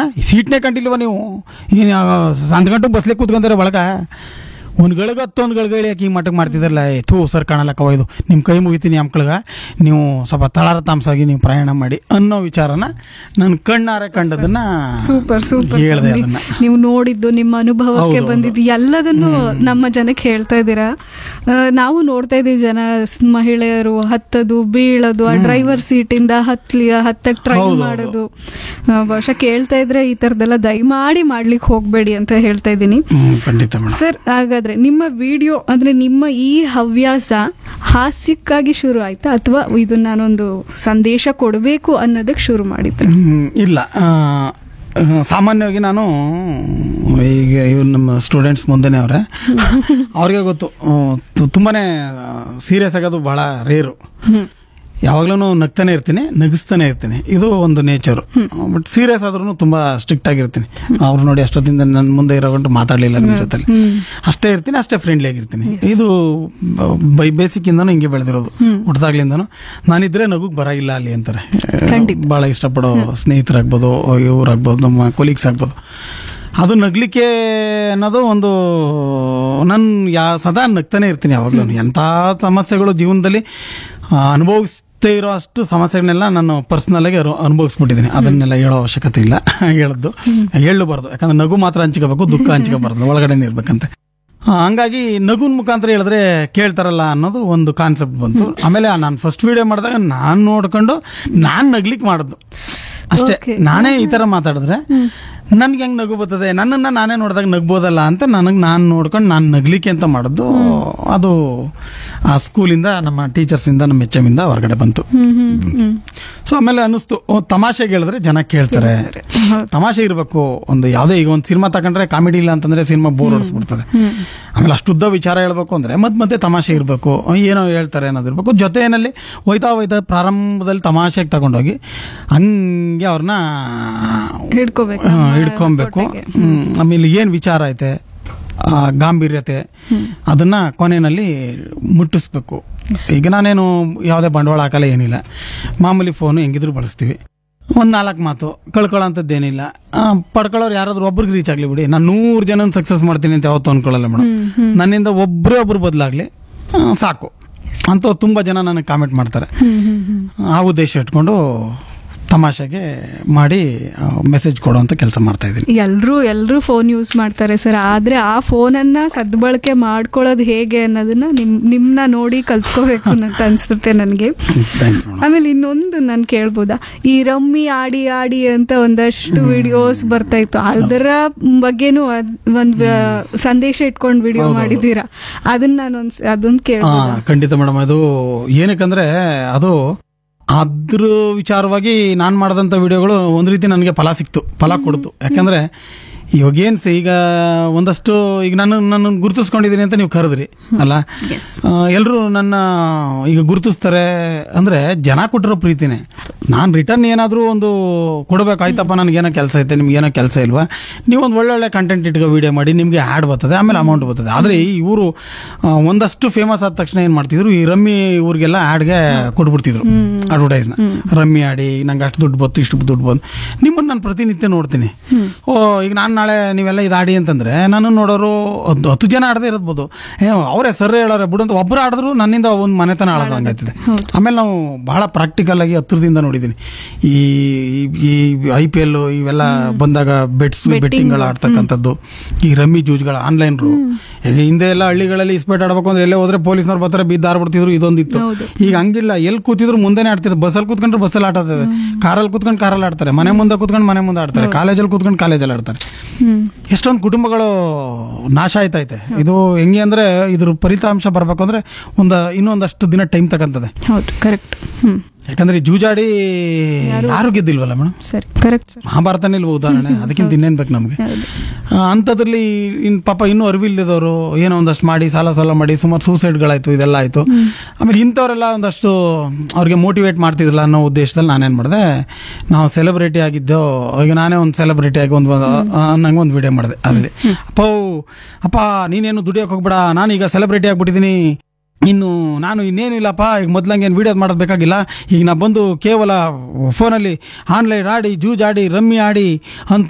ಹಾಂ ಸೀಟ್ನೇ ಕಂಡಿಲ್ವ ನೀವು ಏನು ಸಂತ ಗಂಟು ಬಸ್ಲಿಕ್ಕೆ ಕೂತ್ಕೊಂತಾರೆ ಒಳಗ ಒಂದು ಗಳಿಗತ್ತು ಒಂದು ಗಳಿಗಳು ಯಾಕೆ ಈ ಮಟ್ಟಕ್ಕೆ ಮಾಡ್ತಿದ್ರಲ್ಲ ಏ ಥೂ ಸರ್ ಕಾಣಲಕ್ಕವ ಇದು ನಿಮ್ಮ ಕೈ ಮುಗಿತೀನಿ ಅಂಕ್ಳಿಗ ನೀವು ಸ್ವಲ್ಪ ತಳಾರ ತಾಮಸಾಗಿ ನೀವು ಪ್ರಯಾಣ ಮಾಡಿ ಅನ್ನೋ ವಿಚಾರನ ನನ್ನ ಕಣ್ಣಾರೆ ಕಂಡದನ್ನ ಸೂಪರ್ ಸೂಪರ್ ಹೇಳ್ದೆ ಅದನ್ನ ನೀವು ನೋಡಿದ್ದು ನಿಮ್ಮ ಅನುಭವಕ್ಕೆ ಹೌದು, ಹೌದು. ಬಂದಿದ್ದು ಎಲ್ಲದನ್ನು ನಮ್ಮ ಜನಕ್ಕೆ ಹೇಳ್ತಾ ಇದ್ದೀರಾ ಆ, ನಾವು ನೋಡ್ತಾ ಇದೀವಿ ಜನ ಸ್- ಮಹಿಳೆಯರು ಹತ್ತದು ಬೀಳೋದು ಆ ಡ್ರೈವರ್ ಸೀಟಿಂದ ಹತ್ಲಿ ಹತ್ತಕ್ ಟ್ರೈ ಹೌದು, ಹೌದು. ಮಾಡೋದು ಆ, ಬಹುಶಃ ಕೇಳ್ತಾ ಇದ್ರೆ ಈ ತರದೆಲ್ಲ ದಯಮಾಡಿ ಮಾಡ್ಲಿಕ್ಕೆ ಹೋಗ್ಬೇಡಿ ಅಂತ ಹೇಳ್ತಾ ಇದ್ದೀನಿ ಹ್ಞೂ ಖಂಡಿತ ಮೇಡಮ್ ಸರ್ ಹಾಗಾದ್ರೆ ನಿಮ್ಮ ವಿಡಿಯೋ ಅಂದ್ರೆ ನಿಮ್ಮ ಈ ಹವ್ಯಾಸ ಹಾಸ್ಯಕ್ಕಾಗಿ ಶುರು ಆಯ್ತಾ ಅಥವಾ ಇದು ನಾನೊಂದು ಸಂದೇಶ ಕೊಡಬೇಕು ಅನ್ನೋದಕ್ಕೆ ಶುರು ಮಾಡಿದ್ರೆ ಹ್ಮ್, ಇಲ್ಲ ಆ, ಆ, ಸಾಮಾನ್ಯವಾಗಿ ನಾನು ಈಗ ಇವ್ರು ನಮ್ಮ ಸ್ಟೂಡೆಂಟ್ಸ್ ಮುಂದೆನೇ ಅವರೇ ಅವ್ರಿಗೆ ಗೊತ್ತು ಆ, ತು- ತುಂಬಾನೇ ಸೀರಿಯಸ್ ಆಗೋದು ಬಹಳ ರೇರು ಯಾವಾಗ್ಲೂ ನಗ್ತಾನೆ ಇರ್ತೀನಿ ನಗಿಸ್ತಾನೆ ಇರ್ತೀನಿ ಇದು ಒಂದು ನೇಚರು ಬಟ್ ಸೀರಿಯಸ್ ಆದ್ರೂ ತುಂಬಾ ಸ್ಟ್ರಿಕ್ಟ್ ಆಗಿರ್ತೀನಿ ಅವ್ರು ನೋಡಿ ಅಷ್ಟೊತ್ತಿಂದ ನನ್ನ ಮುಂದೆ ಇರೋಗಂಟು ಮಾತಾಡಲಿಲ್ಲ ನಿಮ್ಮ ಜೊತೆಲಿ ಅಷ್ಟೇ ಇರ್ತೀನಿ ಅಷ್ಟೇ ಫ್ರೆಂಡ್ಲಿ ಆಗಿರ್ತೀನಿ ಇದು ಬೈ ಬೇಸಿಕ್ ಇಂದನೂ ಹಿಂಗೆ ಬೆಳೆದಿರೋದು ಹುಟ್ಟದಾಗ್ಲಿಂದನು ನಾನಿದ್ರೆ ನಗುಗ್ ಬರಾಗಿಲ್ಲ ಅಲ್ಲಿ ಅಂತಾರೆ ಖಂಡಿತ. ಬಹಳ ಇಷ್ಟಪಡೋ ಸ್ನೇಹಿತರಾಗ್ಬೋದು ಇವ್ರಾಗ್ಬೋದು ನಮ್ಮ ಕೊಲೀಗ್ಸ್ ಆಗ್ಬೋದು ಅದು ನಗ್ಲಿಕ್ಕೆ ಅನ್ನೋದು ಒಂದು ನಾನು ಯಾ ಸದಾ ನಗ್ತಾನೆ ಇರ್ತೀನಿ ಯಾವಾಗಲೂ ಎಂಥ ಸಮಸ್ಯೆಗಳು ಜೀವನದಲ್ಲಿ ಆ, ಅನುಭವಿಸ್ತೇ ಇರೋ ಅಷ್ಟು ಸಮಸ್ಯೆಗಳನ್ನೆಲ್ಲ ನಾನು ಪರ್ಸ್ನಲ್ ಆಗಿ ಅನು- ಅನುಭವಿಸ್ಬಿಟ್ಟಿದ್ದೀನಿ ಅದನ್ನೆಲ್ಲ ಹೇಳೋ ಅವಶ್ಯಕತೆ ಇಲ್ಲ ಹೇಳದ್ದು ಹೇಳಬಾರ್ದು ಯಾಕಂದ್ರೆ ನಗು ಮಾತ್ರ ಹಂಚ್ಕೋಬೇಕು ದುಃಖ ಹಂಚ್ಕೋಬಾರ್ದು ಒಳಗಡೆನೇ ಇರ್ಬೇಕಂತೆ ಆ, ಹಂಗಾಗಿ ನಗುನ್ ಮುಖಾಂತರ ಹೇಳಿದ್ರೆ ಕೇಳ್ತಾರಲ್ಲ ಅನ್ನೋದು ಒಂದು ಕಾನ್ಸೆಪ್ಟ್ ಬಂತು ಆಮೇಲೆ ನಾನು ಫಸ್ಟ್ ವಿಡಿಯೋ ಮಾಡಿದಾಗ ನಾನು ನೋಡ್ಕೊಂಡು ನಾನು ನಗ್ಲಿಕ್ಕೆ ಮಾಡಿದ್ದು ಅಷ್ಟೇ Okay. ನಾನೇ ಈ ತರ ಮಾತಾಡಿದ್ರೆ ನನ್ಗೆ ಹೆಂಗ್ ನಗು ಬರ್ತದೆ ನನ್ನನ್ನ ನಾನೇ ನೋಡಿದಾಗ ನಗ್ಬೋದಲ್ಲ ಅಂತ ನನಗೆ ನಾನು ನೋಡ್ಕೊಂಡು ನಾನು ನಗ್ಲಿಕ್ಕೆ ಅಂತ ಮಾಡಿದ್ದು ಅದು ಆ ಸ್ಕೂಲಿಂದ ನಮ್ಮ ಟೀಚರ್ಸ್ ಇಂದ ನಮ್ಮ ಎಚ್ ಎಮ್ ಇಂದ ಹೊರಗಡೆ ಬಂತು ಹ್ಮ್ ಹ್ಮ್ ಹ್ಮ್ ಸೊ ಆಮೇಲೆ ಅನ್ನಿಸ್ತು ಓ, ತಮಾಷೆಗೆ ಹೇಳಿದ್ರೆ ಜನ ಕೇಳ್ತಾರೆ ಹೌದು. ತಮಾಷೆ ಇರಬೇಕು ಒಂದು ಯಾವುದೇ ಈಗ ಒಂದು ಸಿನಿಮಾ ತಗೊಂಡ್ರೆ ಕಾಮಿಡಿ ಇಲ್ಲ ಅಂತಂದ್ರೆ ಸಿನಿಮಾ ಬೋರ್ ಹೊಡಿಸ್ಬಿಡ್ತದೆ ಆಮೇಲೆ ಅಷ್ಟುದ್ದ ವಿಚಾರ ಹೇಳ್ಬೇಕು ಅಂದ್ರೆ ಮದ್ ಮಧ್ಯೆ ತಮಾಷೆ ಇರಬೇಕು ಏನೋ ಹೇಳ್ತಾರೆ ಅನ್ನೋದಿರ್ಬೇಕು ಜೊತೆಯಲ್ಲಿ ಹೋಯ್ತಾ ಹೋಯ್ತಾ ಪ್ರಾರಂಭದಲ್ಲಿ ತಮಾಷೆಗೆ ತಗೊಂಡೋಗಿ ಹಂಗೆ ಅವ್ರನ್ನ ಹಿಡ್ಕೋಬೇಕು ಹಾ, ನಮ್ಮ ಹಿಡ್ಕೊಬೇಕು ಹೊಟ್ಟೆಗೆ. ಹ್ಮ್. ಆಮೇಲೆ ಏನ್ ವಿಚಾರ ಐತೆ ಆ ಗಾಂಭೀರ್ಯತೆ ಅದನ್ನ ಕೊನೆಯಲ್ಲಿ ಮುಟ್ಟಿಸ್ಬೇಕು ಈಗ ನಾನೇನು ಯಾವುದೇ ಬಂಡವಾಳ ಹಾಕಲ್ಲ ಏನಿಲ್ಲ ಮಾಮೂಲಿ ಫೋನು ಹೆಂಗಿದ್ರು ಬಳಸ್ತೀವಿ ಒಂದ್ ನಾಲ್ಕು ಮಾತು ಕಳ್ಕೊಳ್ಳೋಂಥದ್ದೇನಿಲ್ಲ ಆ, ಪಡ್ಕೊಳ್ಳೋರು ಯಾರಾದ್ರೂ ಒಬ್ರಿಗೆ ರೀಚ್ ಆಗ್ಲಿ ಬಿಡಿ ನಾನು ನೂರು ಜನ ಸಕ್ಸಸ್ ಮಾಡ್ತೀನಿ ಅಂತ ಯಾವತ್ತೂ ಅನ್ಕೊಳ್ಳಲ್ಲ ಮೇಡಮ್ ನನ್ನಿಂದ ಒಬ್ಬರೇ ಒಬ್ರು ಬದಲಾಗ್ಲಿ ಸಾಕು ಅಂತ ತುಂಬಾ ಜನ ನನಗೆ ಕಾಮೆಂಟ್ ಮಾಡ್ತಾರೆ ಹ್ಮ್ ಹ್ಮ್ ಹ್ಮ್ ಆ ಉದ್ದೇಶ ಇಟ್ಕೊಂಡು ತಮಾಷೆಗೆ ಮಾಡಿ ಮೆಸೇಜ್ ಕೊಡುವಂತ ಕೆಲಸ ಮಾಡ್ತಾ ಇದ್ದೀನಿ ಎಲ್ರೂ ಎಲ್ರೂ ಫೋನ್ ಯೂಸ್ ಮಾಡ್ತಾರೆ ಸರ್ ಆದ್ರೆ ಆ ಫೋನನ್ನ ಸದ್ಬಳಕೆ ಮಾಡ್ಕೊಳ್ಳೋದು ಹೇಗೆ ಅನ್ನೋದನ್ನ ನಿಮ್ ನಿಮ್ನ ನೋಡಿ ಕಲ್ತ್ಕೋಬೇಕು ಅಂತ ಅನ್ಸುತ್ತೆ ನನಗೆ ಥ್ಯಾಂಕ್ ಯು ಆಮೇಲೆ ಇನ್ನೊಂದು ನಾನು ಕೇಳ್ಬೋದಾ ಈ ರಮ್ಮಿ ಆಡಿ ಆಡಿ ಅಂತ ಒಂದಷ್ಟು ವಿಡಿಯೋಸ್ ಬರ್ತಾ ಇತ್ತು ಅದರ ಬಗ್ಗೆನೂ ಅದ್- ಒಂದ್ ಆ, ಸಂದೇಶ ಇಟ್ಕೊಂಡು ವಿಡಿಯೋ ಮಾಡಿದ್ದೀರಾ ಅದನ್ನ ನಾನು ಒಂದ್ ಅದೊಂದು ಹಾ ಕೇಳ್ಬೋದಾ ಖಂಡಿತ ಮೇಡಮ್ ಅದು ಏನಕ್ಕಂದ್ರೆ ಅದು ಅದ್ರ ವಿಚಾರವಾಗಿ ನಾನು ಮಾಡಿದಂಥ ವಿಡಿಯೋಗಳು ಒಂದು ರೀತಿ ನನಗೆ ಫಲ ಸಿಕ್ತು ಫಲ ಕೊಡ್ತು ಯಾಕಂದ್ರೆ ಇವಾಗ ಏನ್ ಸ- ಈಗ ಒಂದಷ್ಟು ಈಗ ನಾನು ನನ್ನ ಗುರುತಿಸ್ಕೊಂಡಿದ್ದೀನಿ ಅಂತ ನೀವು ಕರೆದ್ರಿ ಅಲ್ಲ ಎಲ್ಲರೂ ನನ್ನ ಈಗ ಗುರುತಿಸ್ತಾರೆ ಅಂದ್ರೆ ಜನ ಕೊಟ್ಟಿರೋ ಪ್ರೀತಿನೇ ನಾನು ರಿಟರ್ನ್ ಏನಾದರೂ ಒಂದು ಕೊಡಬೇಕು ಆಯ್ತಪ್ಪ ನನಗೇನೋ ಕೆಲಸ ಐತೆ ನಿಮ್ಗೆ ಏನೋ ಕೆಲಸ ಇಲ್ವಾ ನೀವು ಒಂದು ಒಳ್ಳೊಳ್ಳೆ ಕಂಟೆಂಟ್ ಇಟ್ಕೊ ವಿಡಿಯೋ ಮಾಡಿ ನಿಮಗೆ ಆ್ಯಡ್ ಬರ್ತದೆ ಆಮೇಲೆ ಅಮೌಂಟ್ ಬರ್ತದೆ ಆದರೆ ಇವರು ಒಂದಷ್ಟು ಫೇಮಸ್ ಆದ ತಕ್ಷಣ ಏನು ಮಾಡ್ತಿದ್ರು ಈ ರಮ್ಮಿ ಊರಿಗೆಲ್ಲ ಆ್ಯಡ್ಗೆ ಕೊಟ್ಬಿಡ್ತಿದ್ರು ಅಡ್ವರ್ಟೈಸ್ನ ರಮ್ಮಿ ಆಡಿ ನಂಗೆ ಅಷ್ಟು ದುಡ್ಡು ಬಂತು ಇಷ್ಟು ದುಡ್ಡು ಬಂತು ನಿಮ್ಮನ್ನು ನಾನು ಪ್ರತಿನಿತ್ಯ ನೋಡ್ತೀನಿ ಓ ಈಗ ನಾನು ನಾಳೆ ನೀವೆಲ್ಲ ಇದು ಆಡಿ ಅಂತಂದ್ರೆ ನಾನು ನೋಡೋರು ಹತ್ತು ಹತ್ತು ಜನ ಆಡದೇ ಇರ್ಬೋದು ಏ ಅವರೇ ಸರ್ ಹೇಳೋರೆ ಬಿಡು ಅಂತ ಒಬ್ಬರು ಆಡಿದ್ರು ನನ್ನಿಂದ ಒಂದು ಮನೆತನ ಆಡೋದು ಹಂಗಾಯ್ತದೆ ಆಮೇಲೆ ನಾವು ಬಹಳ ಪ್ರಾಕ್ಟಿಕಲ್ ಆಗಿ ಹತ್ರದಿಂದ ನೋಡಿದ್ದೀನಿ ಈ ಈ ಐ ಪಿ ಎಲ್ ಇವೆಲ್ಲ ಬಂದಾಗ ಬೆಟ್ಸ್ ಬೆಟ್ಟಿಂಗ್ಗಳು ಆಡ್ತಕ್ಕಂಥದ್ದು ಈ ರಮ್ಮಿ ಜೂಜ್ಗಳ ಆನ್ಲೈನ್ ಹಿಂದೆ ಎಲ್ಲ ಹಳ್ಳಿಗಳಲ್ಲಿ ಇಸ್ಪೇಟ್ ಆಡ್ಬೇಕು ಅಂದ್ರೆ ಎಲ್ಲೇ ಹೋದ್ರೆ ಪೊಲೀಸ್ನವ್ರು ಬರ್ತಾರೆ ಬಿದ್ದು ಆಡ್ಬಿಡ್ತಿದ್ರು ಇದೊಂದಿತ್ತು ಹೌದು. ಈಗ ಹಂಗಿಲ್ಲ ಎಲ್ಲಿ ಕೂತಿದ್ರು ಮುಂದೆನೆ ಆಡ್ತಿದ್ರು ಬಸ್ಸಲ್ಲಿ ಕೂತ್ಕೊಂಡ್ರೆ ಬಸ್ಸಲ್ಲಿ ಆಡ್ತದೆ ಕಾರಲ್ಲಿ ಕೂತ್ಕೊಂಡು ಕಾರಲ್ಲಿ ಆಡ್ತಾರೆ ಮನೆ ಮುಂದೆ ಕೂತ್ಕೊಂಡು ಮನೆ ಮುಂದೆ ಆಡ್ತಾರೆ ಕಾಲೇಜಲ್ಲಿ ಕೂತ್ಕೊಂಡು ಕಾಲೇಜಲ್ಲಿ ಆಡ್ತಾರೆ ಹ್ಮ್ ಎಷ್ಟೊಂದು ಕುಟುಂಬಗಳು ನಾಶ ಆಯ್ತೈತೆ ಇದು ಹೆಂಗೆ ಅಂದ್ರೆ ಇದ್ರ ಫಲಿತಾಂಶ ಬರ್ಬೇಕು ಅಂದ್ರೆ ಒಂದು ಇನ್ನೊಂದಷ್ಟು ದಿನ ಟೈಮ್ ತಗಂತದೆ ಹೌದು ಕರೆಕ್ಟ್ ಹ್ಮ್ ಯಾಕಂದ್ರೆ ಈ ಜೂಜಾಡಿ ಯಾರು ಗೆದ್ದಿಲ್ವಲ್ಲ ಮೇಡಮ್ ಸರಿ ಕರೆಕ್ಟ್ ಸರ್ ಮಹಾಭಾರತನೇ ಇಲ್ವ ಉದಾಹರಣೆ ಅದಕ್ಕಿಂತ ಇನ್ನೇನ್ ಬೇಕು ನಮಗೆ ಹೌದು ಅಂಥದ್ರಲ್ಲಿ ಇನ್ ಪಾಪ ಇನ್ನೂ ಅರಿವಿಲ್ಲದವರು ಏನೋ ಒಂದಷ್ಟು ಮಾಡಿ ಸಾಲ ಸಾಲ ಮಾಡಿ ಸುಮಾರು ಸೂಸೈಡ್ಗಳಾಯ್ತು ಇದೆಲ್ಲ ಆಯ್ತು ಆಮೇಲೆ ಇಂಥವರೆಲ್ಲ ಒಂದಷ್ಟು ಅವ್ರಿಗೆ ಮೋಟಿವೇಟ್ ಮಾಡ್ತಿದ್ರಲ್ಲ ಅನ್ನೋ ಉದ್ದೇಶದಲ್ಲಿ ನಾನೇನು ಮಾಡಿದೆ ನಾವು ಸೆಲೆಬ್ರಿಟಿ ಆಗಿದ್ದೋ ಈಗ ನಾನೇ ಒಂದು ಸೆಲೆಬ್ರಿಟಿ ಆಗಿ ಒಂದು ನಂಗೆ ಒಂದು ವಿಡಿಯೋ ಮಾಡಿದೆ ಅದರಲ್ಲಿ ಅಪ್ಪ ಅಪ್ಪ ನೀನೇನು ದುಡಿಯೋಕೆ ಹೋಗ್ಬೇಡ ನಾನು ಈಗ ಸೆಲೆಬ್ರಿಟಿ ಆಗ್ಬಿಟ್ಟಿದ್ದೀನಿ ಇನ್ನು ನಾನು ಇನ್ನೇನಿಲ್ಲಪ್ಪ ಈಗ ಮೊದ್ಲಂಗೆ ಏನು ವೀಡಿಯೋದು ಮಾಡೋದು ಬೇಕಾಗಿಲ್ಲ ಈಗ ನಾ ಬಂದು ಕೇವಲ ಫೋನಲ್ಲಿ ಆನ್ಲೈನ್ ಆಡಿ ಜೂಜ್ ಆಡಿ ರಮ್ಮಿ ಆಡಿ ಅಂತ